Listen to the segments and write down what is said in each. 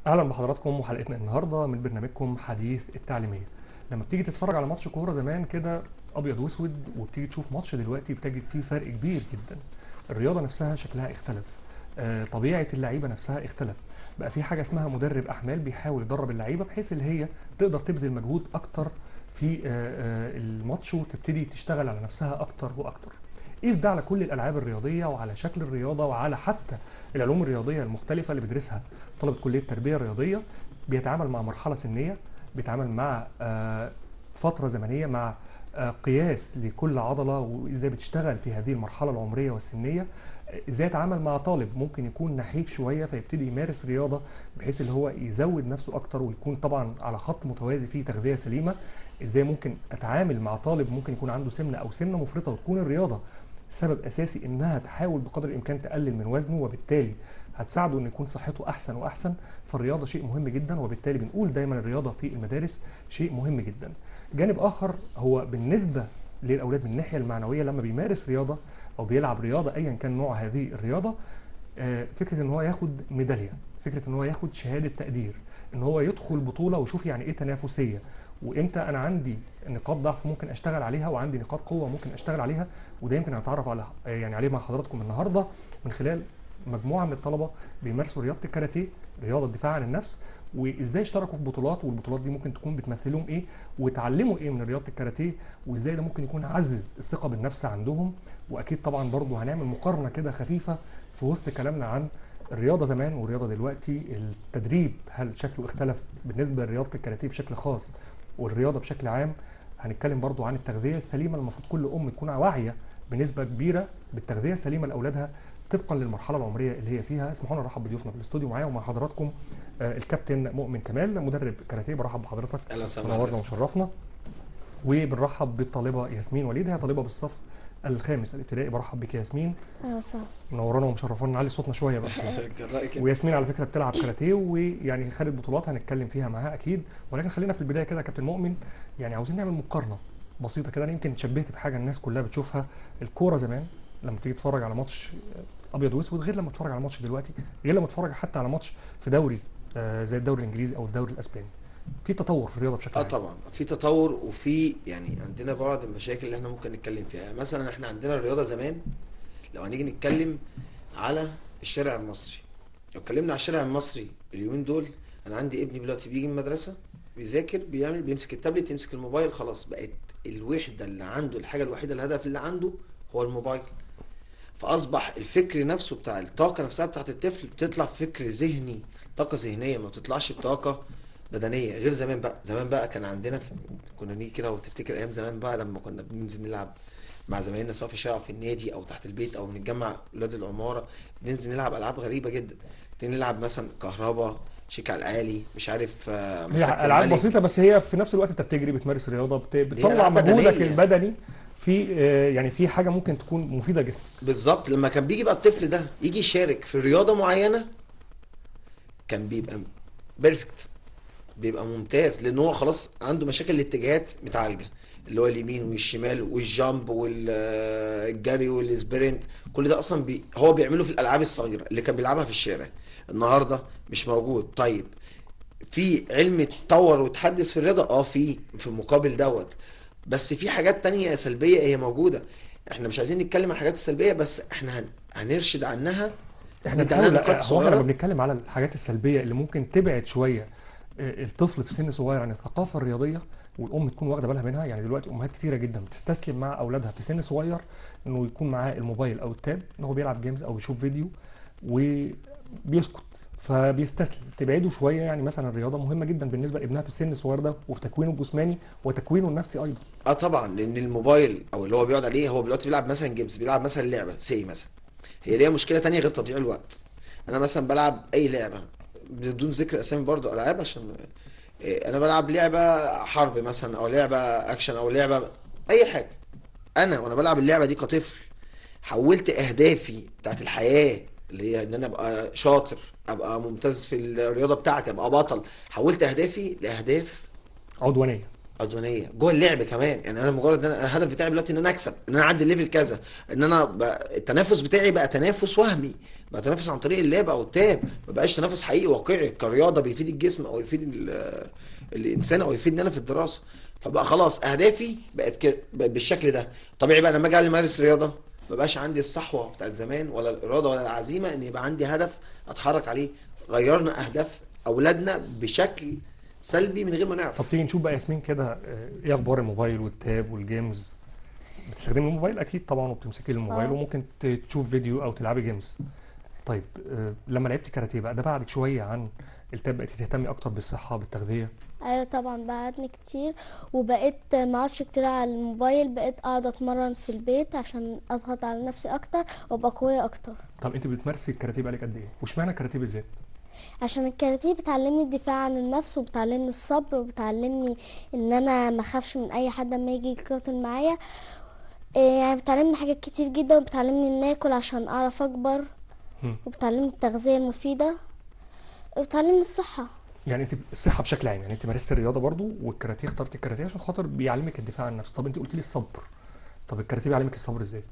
اهلا بحضراتكم وحلقتنا النهارده من برنامجكم حديث التعليميه لما بتيجي تتفرج على ماتش كوره زمان كده ابيض واسود وبتيجي تشوف ماتش دلوقتي بتجد فيه فرق كبير جدا الرياضه نفسها شكلها اختلف آه، طبيعه اللعيبه نفسها اختلف بقى في حاجه اسمها مدرب احمال بيحاول يدرب اللعيبه بحيث اللي هي تقدر تبذل مجهود اكتر في آه، آه، الماتش وتبتدي تشتغل على نفسها اكتر واكتر قيس ده على كل الالعاب الرياضيه وعلى شكل الرياضه وعلى حتى العلوم الرياضيه المختلفه اللي بيدرسها طلبه كليه التربيه الرياضيه بيتعامل مع مرحله سنيه بيتعامل مع آه، فتره زمنيه مع آه، قياس لكل عضله وازاي بتشتغل في هذه المرحله العمريه والسنيه آه، ازاي اتعامل مع طالب ممكن يكون نحيف شويه فيبتدي يمارس رياضه بحيث اللي هو يزود نفسه اكتر ويكون طبعا على خط متوازي فيه تغذيه سليمه ازاي ممكن اتعامل مع طالب ممكن يكون عنده سمنه او سمنه مفرطه وتكون الرياضه سبب اساسي انها تحاول بقدر الامكان تقلل من وزنه وبالتالي هتساعده ان يكون صحته احسن واحسن فالرياضه شيء مهم جدا وبالتالي بنقول دايما الرياضه في المدارس شيء مهم جدا جانب اخر هو بالنسبه للاولاد من الناحيه المعنويه لما بيمارس رياضه او بيلعب رياضه ايا كان نوع هذه الرياضه آه، فكره ان هو ياخد ميداليه فكره ان هو ياخد شهاده تقدير ان هو يدخل بطوله ويشوف يعني ايه تنافسيه وامتى انا عندي نقاط ضعف ممكن اشتغل عليها وعندي نقاط قوه ممكن اشتغل عليها وده يمكن هنتعرف على يعني عليه مع حضراتكم النهارده من خلال مجموعه من الطلبه بيمارسوا رياضه الكاراتيه رياضه الدفاع عن النفس وازاي اشتركوا في بطولات والبطولات دي ممكن تكون بتمثلهم ايه واتعلموا ايه من رياضه الكاراتيه وازاي ده ممكن يكون عزز الثقه بالنفس عندهم واكيد طبعا برضو هنعمل مقارنه كده خفيفه في وسط كلامنا عن الرياضه زمان والرياضه دلوقتي التدريب هل شكله اختلف بالنسبه لرياضه الكاراتيه بشكل خاص والرياضه بشكل عام هنتكلم برضو عن التغذيه السليمه اللي المفروض كل ام تكون واعيه بنسبه كبيره بالتغذيه السليمه لاولادها طبقا للمرحله العمريه اللي هي فيها اسمحوا لنا نرحب بضيوفنا في الاستوديو معايا ومع حضراتكم آه، الكابتن مؤمن كمال مدرب كاراتيه برحب بحضرتك اهلا وسهلا منورنا بحضرتك. وشرفنا وبنرحب بالطالبه ياسمين وليد هي طالبه بالصف الخامس الابتدائي برحب بك يا ياسمين اه صح منورانا ومشرفانا نعلي صوتنا شويه بس جرأي كده وياسمين على فكره بتلعب كاراتيه ويعني خدت بطولات هنتكلم فيها معاها اكيد ولكن خلينا في البدايه كده يا كابتن مؤمن يعني عاوزين نعمل مقارنه بسيطه كده انا يمكن شبهت بحاجه الناس كلها بتشوفها الكوره زمان لما تيجي تتفرج على ماتش ابيض واسود غير لما تتفرج على ماتش دلوقتي غير لما تتفرج حتى على ماتش في دوري آه، زي الدوري الانجليزي او الدوري الاسباني في تطور في الرياضه بشكل اه عام طبعا في تطور وفي يعني عندنا بعض المشاكل اللي احنا ممكن نتكلم فيها يعني مثلا احنا عندنا الرياضه زمان لو هنيجي نتكلم على الشارع المصري لو اتكلمنا على الشارع المصري اليومين دول انا عندي ابني دلوقتي بيجي من المدرسه بيذاكر بيعمل بيمسك التابلت يمسك الموبايل خلاص بقت الوحده اللي عنده الحاجه الوحيده الهدف اللي عنده هو الموبايل فاصبح الفكر نفسه بتاع الطاقه نفسها بتاعت الطفل بتطلع فكر ذهني طاقه ذهنيه ما بتطلعش بطاقه بدنيه غير زمان بقى زمان بقى كان عندنا في... كنا نيجي كده وتفتكر ايام زمان بقى لما كنا بننزل نلعب مع زمايلنا سواء في الشارع أو في النادي او تحت البيت او بنتجمع اولاد العماره بننزل نلعب العاب غريبه جدا نبتدي نلعب مثلا كهربا شيك على العالي مش عارف آه، مسك هي العاب الملك. بسيطه بس هي في نفس الوقت انت بتجري بتمارس رياضه بت... بتطلع ألعاب مجهودك بدنية. البدني في آه، يعني في حاجه ممكن تكون مفيده لجسمك بالظبط لما كان بيجي بقى الطفل ده يجي يشارك في رياضه معينه كان بيبقى بيرفكت بيبقى ممتاز لان هو خلاص عنده مشاكل الاتجاهات متعالجه اللي هو اليمين والشمال والجامب والجري والسبرنت كل ده اصلا بي هو بيعمله في الالعاب الصغيره اللي كان بيلعبها في الشارع النهارده مش موجود طيب في علم اتطور وتحدث في الرياضه اه في في المقابل دوت بس في حاجات تانية سلبيه هي موجوده احنا مش عايزين نتكلم عن الحاجات السلبيه بس احنا هن... هنرشد عنها احنا ندي عليها بنحاول نقاط هو احنا لما صغيره بنتكلم على الحاجات السلبيه اللي ممكن تبعد شويه آه، الطفل في سن صغير عن الثقافه الرياضيه والام تكون واخده بالها منها يعني دلوقتي امهات كتيره جدا بتستسلم مع اولادها في سن صغير انه يكون معاه الموبايل او التاب ان هو بيلعب جيمز او بيشوف فيديو وبيسكت فبيستسلم تبعده شويه يعني مثلا الرياضه مهمه جدا بالنسبه لابنها في السن الصغير ده وفي تكوينه الجسماني وتكوينه النفسي ايضا اه طبعا لان الموبايل او اللي هو بيقعد عليه هو دلوقتي بيلعب مثلا جيمز بيلعب مثلا لعبه سي مثلا هي ليها مشكله تانية غير تضييع الوقت انا مثلا بلعب اي لعبه بدون ذكر اسامي برضو العاب عشان إيه، انا بلعب لعبه حرب مثلا او لعبه اكشن او لعبه اي حاجه انا وانا بلعب اللعبه دي كطفل حولت اهدافي بتاعت الحياه اللي هي ان انا ابقى شاطر ابقى ممتاز في الرياضه بتاعتي ابقى بطل حولت اهدافي لاهداف عدوانيه عدوانيه جوه اللعب كمان يعني انا مجرد ان انا الهدف بتاعي دلوقتي ان انا اكسب ان انا اعدي الليفل كذا ان انا بقى التنافس بتاعي بقى تنافس وهمي بقى تنافس عن طريق اللعب او التاب ما بقاش تنافس حقيقي واقعي كرياضه بيفيد الجسم او يفيد ال- الانسان او يفيدني انا في الدراسه فبقى خلاص اهدافي بقت كده بقت بالشكل ده طبيعي بقى لما اجي أعلم امارس رياضه ما بقاش عندي الصحوه بتاعت زمان ولا الاراده ولا العزيمه ان يبقى عندي هدف اتحرك عليه غيرنا اهداف اولادنا بشكل سلبي من غير ما نعرف طب تيجي نشوف بقى ياسمين كده آه، ايه اخبار الموبايل والتاب والجيمز بتستخدمي الموبايل اكيد طبعا وبتمسكي الموبايل اه. وممكن ت- تشوف فيديو او تلعبي جيمز طيب آه، لما لعبتي كاراتيه بقى ده بعدك شويه عن التاب بقيتي تهتمي اكتر بالصحه بالتغذيه ايوه طبعا بعدني كتير وبقيت ما اقعدش كتير على الموبايل بقيت اقعد اتمرن في البيت عشان اضغط على نفسي اكتر وابقى قوية اكتر طب انت بتمارسي الكاراتيه بقالك قد ايه واشمعنى الكاراتيه بالذات عشان الكاراتيه بتعلمني الدفاع عن النفس وبتعلمني الصبر وبتعلمني ان انا ما اخافش من اي حد اما يجي يقاتل معايا إيه يعني بتعلمني حاجات كتير جدا وبتعلمني ان اكل عشان اعرف اكبر هم. وبتعلمني التغذية المفيدة وبتعلمني الصحة يعني انت الصحه بشكل عام يعني انت مارست الرياضه برضو والكاراتيه اخترت الكاراتيه عشان خاطر بيعلمك الدفاع عن النفس طب انت قلت لي الصبر طب الكاراتيه بيعلمك الصبر ازاي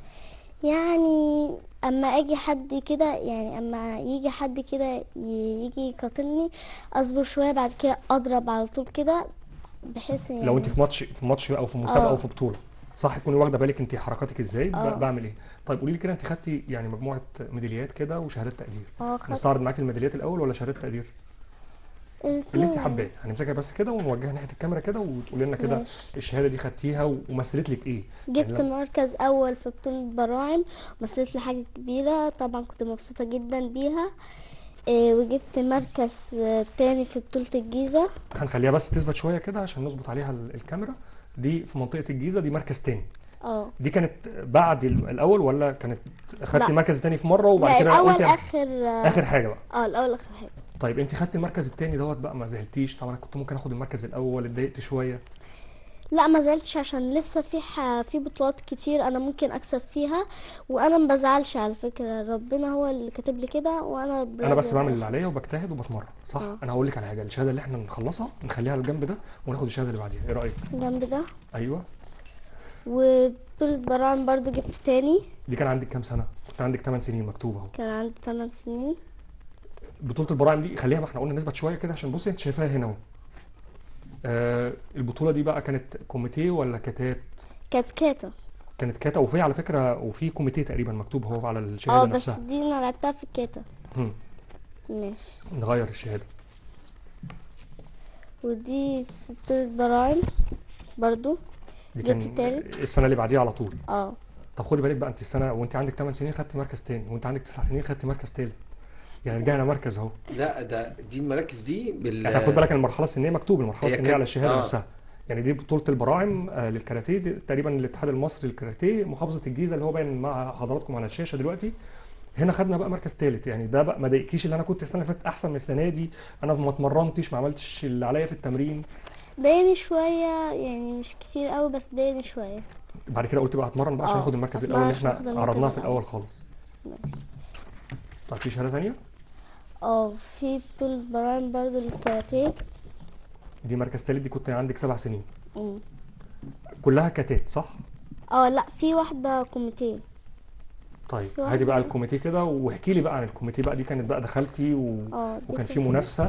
يعني اما اجي حد كده يعني اما يجي حد كده ي- يجي يقاتلني اصبر شويه بعد كده اضرب على طول كده بحيث يعني لو انت في ماتش في ماتش او في مسابقه اه. او في بطوله صح تكوني واخده بالك انت حركاتك ازاي ب- اه. بعمل ايه طيب قولي لي كده انت خدتي يعني مجموعه ميداليات كده وشهادات تقدير اه خدت نستعرض معاكي الميداليات الاول ولا شهادات تقدير اللي الاتنين انت يعني. حباه هنمسكها بس كده ونوجهها ناحيه الكاميرا كده وتقولي لنا كده ماشي. الشهاده دي خدتيها و- ومثلت لك ايه جبت يعني لما- مركز اول في بطوله براعم مثلت لي حاجه كبيره طبعا كنت مبسوطه جدا بيها إيه وجبت مركز آه، تاني في بطوله الجيزه هنخليها بس تثبت شويه كده عشان نظبط عليها ال- الكاميرا دي في منطقه الجيزه دي مركز تاني اه دي كانت بعد ال- الاول ولا كانت خدتي لا. مركز تاني في مره وبعد لا كده الاول قلتي اخر اه اخر حاجه بقى آه، الاول اخر حاجه طيب انت خدت المركز التاني دوت بقى ما زهلتيش طبعا انا كنت ممكن اخد المركز الاول اتضايقت شويه لا ما زعلتش عشان لسه في ح... في بطولات كتير انا ممكن اكسب فيها وانا ما بزعلش على فكرة ربنا هو اللي كاتب لي كده وانا انا بس براضي بعمل اللي ربنا. عليا وبجتهد وبتمرن صح اه. انا هقول لك على حاجه الشهاده اللي احنا نخلصها نخليها على الجنب ده وناخد الشهاده اللي بعديها ايه رايك جنب ده ايوه وبطولة براعم برضو جبت تاني دي كان عندك كام سنه كان عندك 8 سنين مكتوب اهو كان عندي 8 سنين بطوله البراعم دي خليها ما احنا قلنا نثبت شويه كده عشان بصي انت شايفاها هنا اهو آه البطوله دي بقى كانت كوميتيه ولا كاتات كانت كاتا كانت كاتا وفي على فكره وفي كوميتيه تقريبا مكتوب اهو على اه الشهاده بس نفسها دي انا لعبتها في الكاتا هم. ماشي نغير الشهاده ودي في بطولة براعم برضو دي جبت كان تالت. السنه اللي بعديها على طول اه طب خدي بالك بقى انت السنه وانت عندك 8 سنين خدت مركز تاني وانت عندك 9 سنين خدت مركز تالت يعني رجعنا مركز اهو لا ده دي المراكز دي بال يعني خد بالك المرحله السنيه مكتوب المرحله هي السنيه كانت- على الشهاده آه. نفسها يعني دي بطوله البراعم آه، للكاراتيه دي تقريبا الاتحاد المصري للكاراتيه محافظه الجيزه اللي هو باين مع حضراتكم على الشاشه دلوقتي هنا خدنا بقى مركز ثالث يعني ده بقى ما ضايقكيش اللي انا كنت السنه اللي فاتت احسن من السنه دي انا ما اتمرنتش ما عملتش اللي عليا في التمرين ضايقني شوية يعني مش كتير قوي بس ضايقني شوية بعد كده قلت بقى هتمرن بقى عشان آه، اخد المركز هتمرن الاول اللي عشان احنا آخد المركز عرضناه في الأول. الاول خالص ماشي. طيب في شهاده ثانيه اه في بطولة براعم برضو للكاراتيه دي مركز ثالث دي كنت عندك سبع سنين مم. كلها كاتات صح اه لا في واحدة كوميتيه طيب في هاتي بقى واحدة. الكوميتيه كده واحكي لي بقى عن الكوميتيه بقى دي كانت بقى دخلتي و... اه دي وكان في كوميتيه. منافسه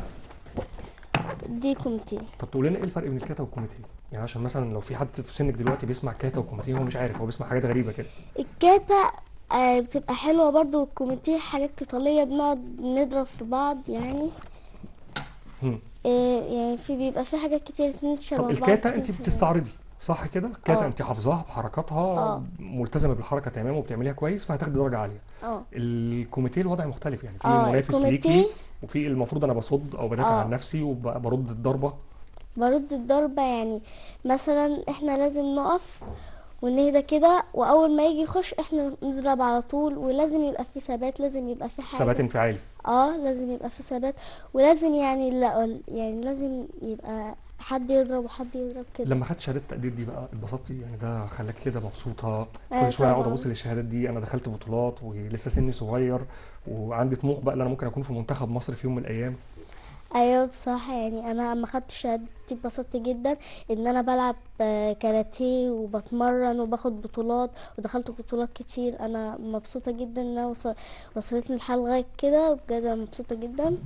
دي كوميتيه طب تقول لنا ايه الفرق بين الكاتا والكوميتيه يعني عشان مثلا لو في حد في سنك دلوقتي بيسمع كاتا وكوميتيه هو مش عارف هو بيسمع حاجات غريبه كده الكاتا آه بتبقى حلوة برضو والكوميتيه حاجات قتالية بنقعد نضرب في بعض يعني هم. آه يعني في بيبقى في حاجات كتير اتنين شبه طب بعض الكاتا في انت حاجات. بتستعرضي صح كده كاتا اه. انت حافظاها بحركاتها اه. ملتزمه بالحركه تمام وبتعمليها كويس فهتاخدي درجه عاليه اه الكوميتيه الوضع مختلف يعني في اه منافس الكوميتيه ليكي وفي المفروض انا بصد او بدافع اه. عن نفسي وبرد الضربه برد الضربة يعني مثلا احنا لازم نقف ونهدى كده واول ما يجي يخش احنا نضرب على طول ولازم يبقى في ثبات لازم يبقى في حاجة ثبات انفعالي اه لازم يبقى في ثبات ولازم يعني لا يعني لازم يبقى حد يضرب وحد يضرب كده لما خدت شهاده التقدير دي بقى اتبسطتي يعني ده خلاك كده مبسوطه ايوه كل شويه اقعد طبعا ابص للشهادات دي انا دخلت بطولات ولسه سني صغير وعندي طموح بقى ان انا ممكن اكون في منتخب مصر في يوم من الايام ايوه بصراحه يعني انا اما خدت شهادتي اتبسطت جدا ان انا بلعب آه، كاراتيه وبتمرن وباخد بطولات ودخلت بطولات كتير انا مبسوطه جدا ان انا وص- وصلتني الحال لغايه كده وبجد انا مبسوطه جدا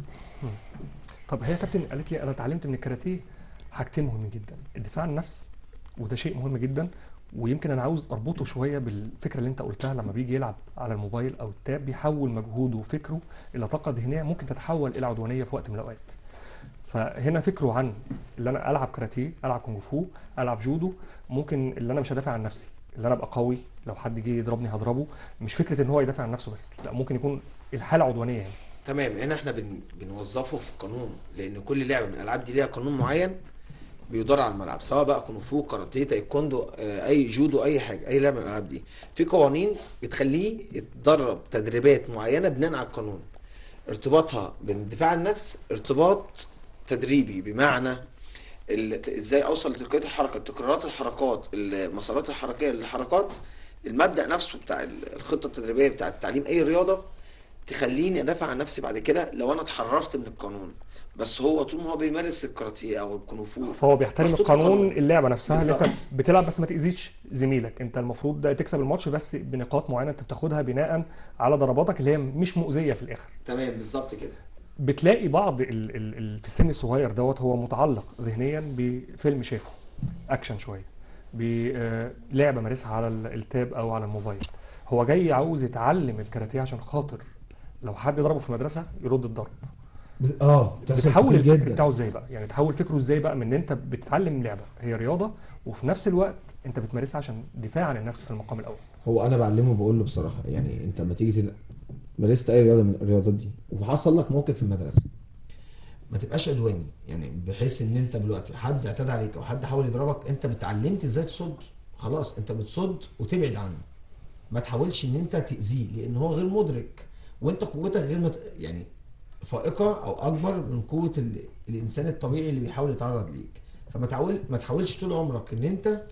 طب هي يا كابتن قالت لي انا اتعلمت من الكاراتيه حاجتين مهمين جدا الدفاع عن النفس وده شيء مهم جدا ويمكن انا عاوز اربطه شويه بالفكره اللي انت قلتها لما بيجي يلعب على الموبايل او التاب بيحول مجهوده وفكره الى طاقه ذهنيه ممكن تتحول الى عدوانيه في وقت من الاوقات فهنا فكره عن اللي انا العب كاراتيه العب كونغ فو العب جودو ممكن اللي انا مش هدافع عن نفسي اللي انا ابقى قوي لو حد جه يضربني هضربه مش فكره ان هو يدافع عن نفسه بس لا ممكن يكون الحاله عدوانيه يعني تمام هنا احنا بن... بنوظفه في قانون لان كل لعبه من الالعاب دي ليها قانون معين بيدار على الملعب سواء بقى كونغ فو كاراتيه تايكوندو آه، اي جودو اي حاجه اي لعبه من الالعاب دي في قوانين بتخليه يتدرب تدريبات معينه بناء على القانون ارتباطها بالدفاع عن النفس ارتباط تدريبي بمعنى ال- ازاي اوصل لتلقائيه الحركه تكرارات الحركات المسارات الحركيه للحركات المبدا نفسه بتاع ال- الخطه التدريبيه بتاع تعليم اي رياضه تخليني ادافع عن نفسي بعد كده لو انا اتحررت من القانون بس هو طول ما هو بيمارس الكاراتيه او الكونغ فو فهو بيحترم محطوط في القانون قانون. اللعبه نفسها اللي انت بالظبط. بتلعب بس ما تاذيش زميلك انت المفروض ده تكسب الماتش بس بنقاط معينه انت بتاخدها بناء على ضرباتك اللي هي مش مؤذيه في الاخر تمام بالظبط كده بتلاقي بعض ال ال ال في السن الصغير دوت هو متعلق ذهنيا بفيلم شافه اكشن شويه بلعبه مارسها على ال- التاب او على الموبايل هو جاي عاوز يتعلم الكاراتيه عشان خاطر لو حد ضربه في المدرسه يرد الضرب ب- اه بتحصل بتحول كتير الفكر جدا بتاعه ازاي بقى يعني تحول فكره ازاي بقى من ان انت بتتعلم لعبه هي رياضه وفي نفس الوقت انت بتمارسها عشان دفاع عن النفس في المقام الاول هو انا بعلمه بقول له بصراحه يعني انت لما تيجي تل- مارست اي رياضه من الرياضات دي وحصل لك موقف في المدرسه ما تبقاش عدواني يعني بحيث ان انت دلوقتي حد اعتدى عليك او حد حاول يضربك انت اتعلمت ازاي تصد خلاص انت بتصد وتبعد عنه ما تحاولش ان انت تاذيه لان هو غير مدرك وانت قوتك غير مت... يعني فائقه او اكبر من قوه ال... الانسان الطبيعي اللي بيحاول يتعرض ليك فما تحاول ما تحاولش طول عمرك ان انت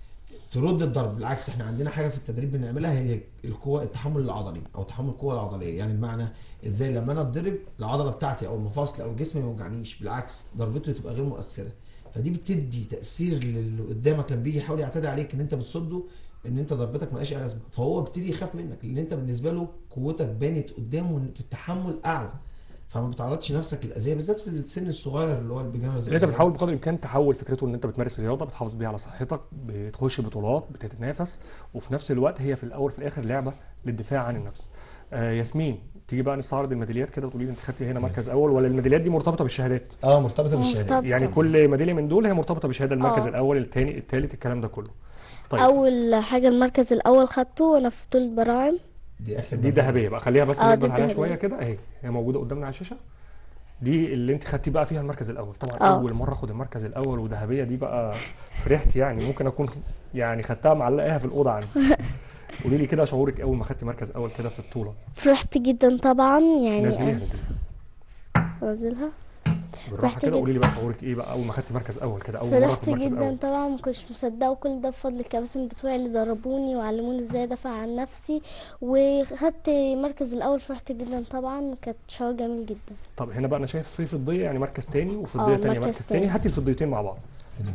ترد الضرب بالعكس احنا عندنا حاجه في التدريب بنعملها هي القوه التحمل العضلي او تحمل القوه العضليه يعني بمعنى ازاي لما انا اتضرب العضله بتاعتي او المفاصل او الجسم ما يوجعنيش بالعكس ضربته تبقى غير مؤثره فدي بتدي تاثير للي قدامك لما بيجي يحاول يعتدي عليك ان انت بتصده ان انت ضربتك ملهاش اي لازمه فهو بيبتدي يخاف منك لان انت بالنسبه له قوتك بانت قدامه في التحمل اعلى فما بتعرضش نفسك للاذيه بالذات في السن الصغير اللي هو البيجنرز اللي انت بتحاول بقدر الامكان تحول فكرته ان انت بتمارس رياضه بتحافظ بيها على صحتك بتخش بطولات بتتنافس وفي نفس الوقت هي في الاول في الاخر لعبه للدفاع عن النفس آه ياسمين تيجي بقى نستعرض الميداليات كده وتقولي لي انت خدتي هنا مركز اول ولا الميداليات دي مرتبطه بالشهادات اه مرتبطه بالشهاده مرتبطة. يعني كل ميداليه من دول هي مرتبطه بشهاده المركز آه. الاول الثاني الثالث الكلام ده كله طيب اول حاجه المركز الاول خدته وانا في بطوله براعم دي اخر دي ميدالية. ذهبيه بقى خليها بس آه، نثبت دي عليها الذهبية. شويه كده اهي هي موجوده قدامنا على الشاشه دي اللي انت خدتي بقى فيها المركز الاول طبعا آه. اول مره اخد المركز الاول وذهبيه دي بقى فرحت يعني ممكن اكون يعني خدتها معلقاها في الاوضه عندي قولي لي كده شعورك اول ما خدتي مركز اول كده في البطوله فرحت جدا طبعا يعني نزليها أنا- نزليها انزلها بالراحه فرحت كده جدا. قولي لي بقى شعورك ايه بقى اول ما خدتي مركز اول كده اول مره فرحت اخد مركز جدا اول طبعا ما كنتش مصدقه وكل ده بفضل الكباتن بتوعي اللي دربوني وعلموني ازاي ادافع عن نفسي وخدت المركز الاول فرحت جدا طبعا كانت شعور جميل جدا طب هنا بقى انا شايف في فضيه يعني مركز تاني وفضيه آه، تانية مركز مركز تاني. تاني هاتي الفضيتين مع بعض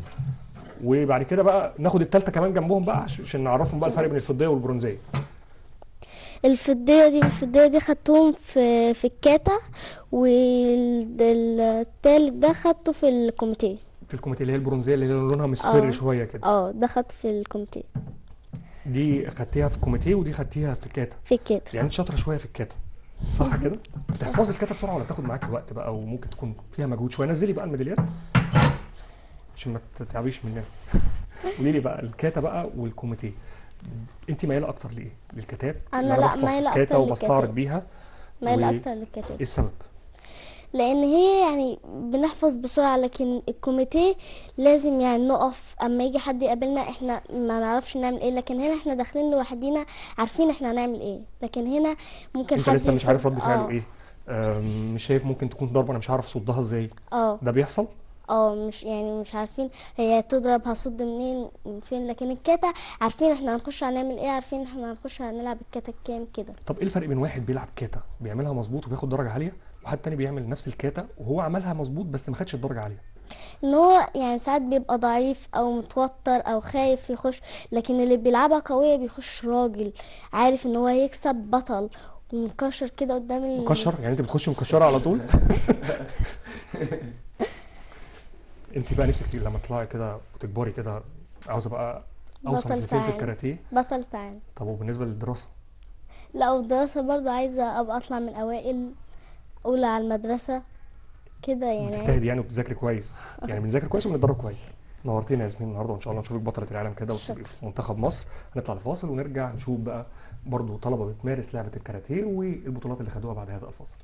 وبعد كده بقى ناخد التالتة كمان جنبهم بقى عش- عشان نعرفهم بقى الفرق بين الفضيه والبرونزيه الفضيه دي والفضيه دي خدتهم في في الكاتا والتالت ده خدته في الكوميتيه في الكوميتيه اللي هي البرونزيه اللي هي لونها مصفر آه. شويه كده اه ده خدته في الكوميتيه دي خدتيها في كوميتيه ودي خدتيها في كاتا في الكاتا يعني انت شاطره شويه في الكاتا صح كده بتحفظي الكاتا بسرعه ولا تاخد معاكي وقت بقى وممكن تكون فيها مجهود شويه نزلي بقى الميداليات عشان ما تتعبيش مننا قولي لي بقى الكاتا بقى والكوميتيه انت مايله اكتر لايه للكاتات أنا اللي لا، بحفظ مايلة كاتا أكتر وبستعرض للكاتات. بيها مايل و- اكتر للكاتا ايه السبب لان هي يعني بنحفظ بسرعه لكن الكوميتيه لازم يعني نقف اما يجي حد يقابلنا احنا ما نعرفش نعمل ايه لكن هنا احنا داخلين لوحدينا عارفين احنا هنعمل ايه لكن هنا ممكن انت حد لسه مش عارف يصد- رد فعله آه، ايه آم، مش شايف ممكن تكون ضربه انا مش عارف اصدها ازاي اه ده بيحصل اه مش يعني مش عارفين هي تضرب هصد منين من فين لكن الكاتا عارفين احنا هنخش هنعمل ايه عارفين احنا هنخش هنلعب الكاتا كام كده طب ايه الفرق بين واحد بيلعب كاتا بيعملها مظبوط وبياخد درجه عاليه وحد تاني بيعمل نفس الكاتا وهو عملها مظبوط بس ما خدش الدرجه عاليه ان هو يعني ساعات بيبقى ضعيف او متوتر او خايف يخش لكن اللي بيلعبها قوية بيخش راجل عارف ان هو هيكسب بطل ومكشر كده قدام ال... مكشر يعني انت بتخش مكشره على طول انت بقى نفسك لما تطلعي كده وتكبري كده عاوزه بقى اوصل بطل لفين في تعالى. الكاراتيه بطل تعالى طب وبالنسبه للدراسه لا والدراسة برضو عايزة ابقى اطلع من اوائل اولى على المدرسة كده يعني بتجتهدي يعني وبتذاكري كويس يعني بنذاكر كويس وبنتدرب كويس نورتينا يا ياسمين النهارده وان شاء الله نشوفك بطله العالم كده وتبقي في منتخب مصر هنطلع لفاصل ونرجع نشوف بقى برضو طلبه بتمارس لعبه الكاراتيه والبطولات اللي خدوها بعد هذا الفاصل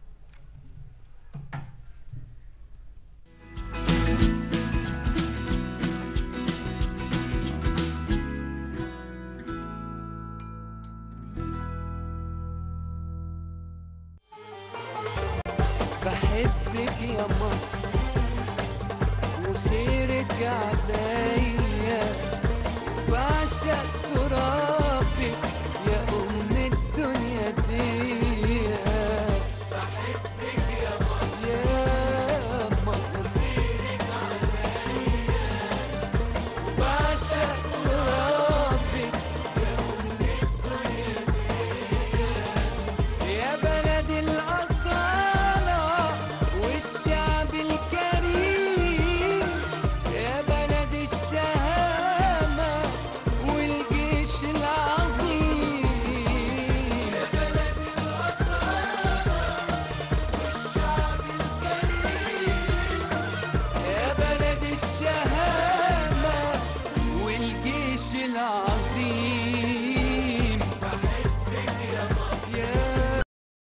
بحبك يا مصر وخيرك عليا بعشق